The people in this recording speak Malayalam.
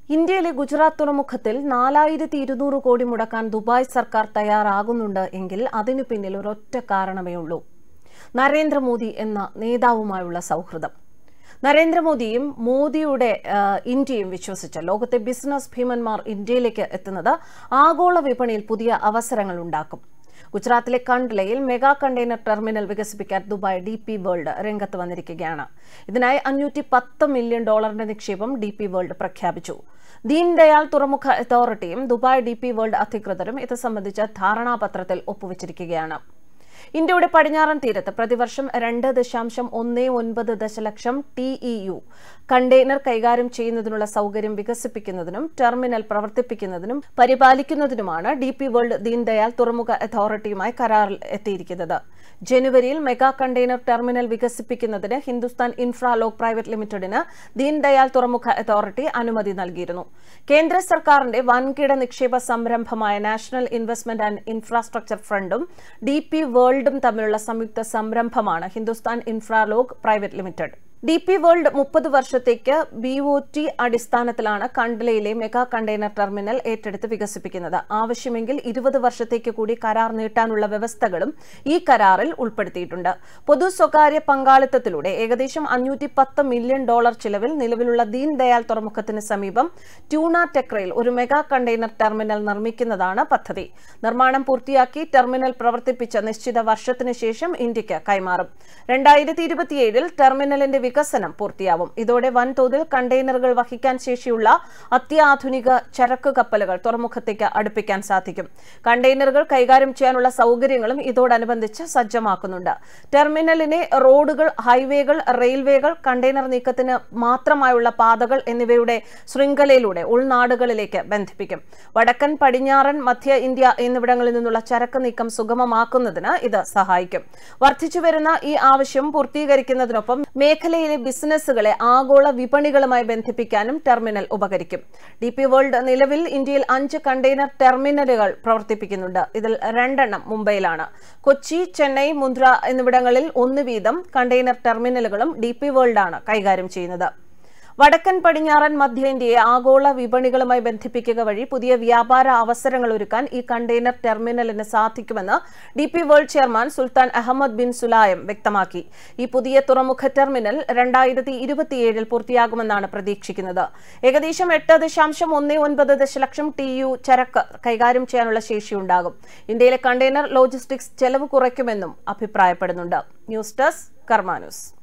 ഇന്ത്യയിലെ ഗുജറാത്ത് തുറമുഖത്തിൽ നാലായിരത്തി ഇരുന്നൂറ് കോടി മുടക്കാൻ ദുബായ് സർക്കാർ തയ്യാറാകുന്നുണ്ട് എങ്കിൽ അതിനു പിന്നിൽ ഒരൊറ്റ കാരണമേ ഉള്ളൂ നരേന്ദ്രമോദി എന്ന നേതാവുമായുള്ള സൗഹൃദം നരേന്ദ്രമോദിയും മോദിയുടെ ആ, ഇന്ത്യയും വിശ്വസിച്ച ലോകത്തെ ബിസിനസ് ഭീമന്മാർ ഇന്ത്യയിലേക്ക് എത്തുന്നത് ആഗോള വിപണിയിൽ പുതിയ അവസരങ്ങൾ ഉണ്ടാക്കും ഗുജറാത്തിലെ കണ്ട്ലയിൽ മെഗാ കണ്ടെയ്നർ ടെർമിനൽ വികസിപ്പിക്കാൻ ദുബായ് ഡി പി വേൾഡ് രംഗത്ത് വന്നിരിക്കുകയാണ് ഇതിനായി അഞ്ഞൂറ്റി പത്ത് മില്യൺ ഡോളറിന്റെ നിക്ഷേപം ഡി പി വേൾഡ് പ്രഖ്യാപിച്ചു ദീൻദയാൽ തുറമുഖ അതോറിറ്റിയും ദുബായ് ഡി പി വേൾഡ് അധികൃതരും ഇത് സംബന്ധിച്ച ധാരണാപത്രത്തിൽ ഒപ്പുവച്ചിരിക്കുകയാണ് ഇന്ത്യയുടെ പടിഞ്ഞാറൻ തീരത്ത് പ്രതിവർഷം രണ്ട് ദശാംശം ഒന്ന് ഒൻപത് ദശലക്ഷം ടി ഇ യു കണ്ടെയ്നർ കൈകാര്യം ചെയ്യുന്നതിനുള്ള സൗകര്യം വികസിപ്പിക്കുന്നതിനും ടെർമിനൽ പ്രവർത്തിപ്പിക്കുന്നതിനും പരിപാലിക്കുന്നതിനുമാണ് ഡി പി വേൾഡ് ദീൻദയാൽ തുറമുഖ അതോറിറ്റിയുമായി കരാറിൽ എത്തിയിരിക്കുന്നത് ജനുവരിയിൽ മെഗാ കണ്ടെയ്നർ ടെർമിനൽ വികസിപ്പിക്കുന്നതിന് ഹിന്ദുസ്ഥാൻ ഇൻഫ്രാലോക് പ്രൈവറ്റ് ലിമിറ്റഡിന് ദീൻദയാൽ തുറമുഖ അതോറിറ്റി അനുമതി നൽകിയിരുന്നു കേന്ദ്ര സർക്കാരിന്റെ വൻകിട നിക്ഷേപ സംരംഭമായ നാഷണൽ ഇൻവെസ്റ്റ്മെന്റ് ആൻഡ് ഇൻഫ്രാസ്ട്രക്ചർ ഫണ്ടും ഡി പി വേൾഡും തമ്മിലുള്ള സംയുക്ത സംരംഭമാണ് Hindustan Infralog private limited D P world മുപ്പത് വർഷത്തേക്ക് ബി ഒ ടി അടിസ്ഥാനത്തിലാണ് കണ്ട്ലയിലെ മെഗാ കണ്ടെയ്നർ ടെർമിനൽ ഏറ്റെടുത്ത് വികസിപ്പിക്കുന്നത് ആവശ്യമെങ്കിൽ ഇരുപത് വർഷത്തേക്ക് കൂടി കരാർ നീട്ടാനുള്ള വ്യവസ്ഥകളും ഈ കരാറിൽ ഉൾപ്പെടുത്തിയിട്ടുണ്ട് പൊതു സ്വകാര്യ പങ്കാളിത്തത്തിലൂടെ ഏകദേശം അഞ്ഞൂറ്റി പത്ത് മില്യൺ ഡോളർ ചിലവിൽ നിലവിലുള്ള ദീൻ ദയാൽ തുറമുഖത്തിന് സമീപം ട്യൂണ ടെക്രയിൽ ഒരു മെഗാ കണ്ടെയ്നർ ടെർമിനൽ നിർമ്മിക്കുന്നതാണ് പദ്ധതി നിർമ്മാണം പൂർത്തിയാക്കി ടെർമിനൽ പ്രവർത്തിപ്പിച്ച നിശ്ചിത വർഷത്തിന് ശേഷം ഇന്ത്യക്ക് കൈമാറും രണ്ടായിരത്തി ഇരുപത്തിയേഴിൽ ടെർമിനലിന്റെ വികസനം പൂർത്തിയാവും ഇതോടെ വൻതോതിൽ കണ്ടെയ്നറുകൾ വഹിക്കാൻ ശേഷിയുള്ള അത്യാധുനിക ചരക്ക് കപ്പലുകൾ തുറമുഖത്തേക്ക് അടുപ്പിക്കാൻ സാധിക്കും കണ്ടെയ്നറുകൾ കൈകാര്യം ചെയ്യാനുള്ള സൗകര്യങ്ങളും ഇതോടനുബന്ധിച്ച് സജ്ജമാക്കുന്നുണ്ട് ടെർമിനലിനെ റോഡുകൾ ഹൈവേകൾ റെയിൽവേകൾ കണ്ടെയ്നർ നീക്കത്തിന് മാത്രമായുള്ള പാതകൾ എന്നിവയുടെ ശൃംഖലയിലൂടെ ഉൾനാടുകളിലേക്ക് ബന്ധിപ്പിക്കും വടക്കൻ പടിഞ്ഞാറൻ മധ്യ ഇന്ത്യ എന്നിവിടങ്ങളിൽ നിന്നുള്ള ചരക്ക് നീക്കം സുഗമമാക്കുന്നതിന് ഇത് സഹായിക്കും വർദ്ധിച്ചുവരുന്ന ഈ ആവശ്യം പൂർത്തീകരിക്കുന്നതിനൊപ്പം മേഖലയിലെ ബിസിനസ്സുകളെ ആഗോള വിപണികളുമായി ബന്ധിപ്പിക്കാനും ടെർമിനൽ ഉപകരിക്കും ഡി പി വേൾഡ് നിലവിൽ ഇന്ത്യയിൽ അഞ്ച് കണ്ടെയ്നർ ടെർമിനലുകൾ പ്രവർത്തിപ്പിക്കുന്നുണ്ട് ഇതിൽ രണ്ടെണ്ണം മുംബൈയിലാണ് കൊച്ചി ചെന്നൈ മുന്ദ്ര എന്നിവിടങ്ങളിൽ ഒന്ന് വീതം കണ്ടെയ്നർ ടെർമിനലുകളും ഡി പി വേൾഡാണ് കൈകാര്യം ചെയ്യുന്നത് വടക്കൻ പടിഞ്ഞാറൻ മധ്യ ഇന്ത്യയെ ആഗോള വിപണികളുമായി ബന്ധിപ്പിക്കുക വഴി പുതിയ വ്യാപാര അവസരങ്ങൾ ഒരുക്കാൻ ഈ കണ്ടെയ്നർ ടെർമിനലിന് സാധിക്കുമെന്ന് D P world chairman Sultan Ahmed bin Sulayem വ്യക്തമാക്കി ഈ പുതിയ തുറമുഖ ടെർമിനൽ രണ്ടായിരത്തി ഇരുപത്തിയേഴിൽ പൂർത്തിയാകുമെന്നാണ് പ്രതീക്ഷിക്കുന്നത് ഏകദേശം എട്ട് ദശാംശം ഒന്ന് ഒൻപത് ദശലക്ഷം ടി യു ചരക്ക് കൈകാര്യം ചെയ്യാനുള്ള ശേഷിയുണ്ടാകും ഇന്ത്യയിലെ കണ്ടെയ്നർ ലോജിസ്റ്റിക്സ് ചെലവ് കുറയ്ക്കുമെന്നും അഭിപ്രായപ്പെടുന്നുണ്ട് ന്യൂസ് ഡെസ്ക് കർമാ ന്യൂസ്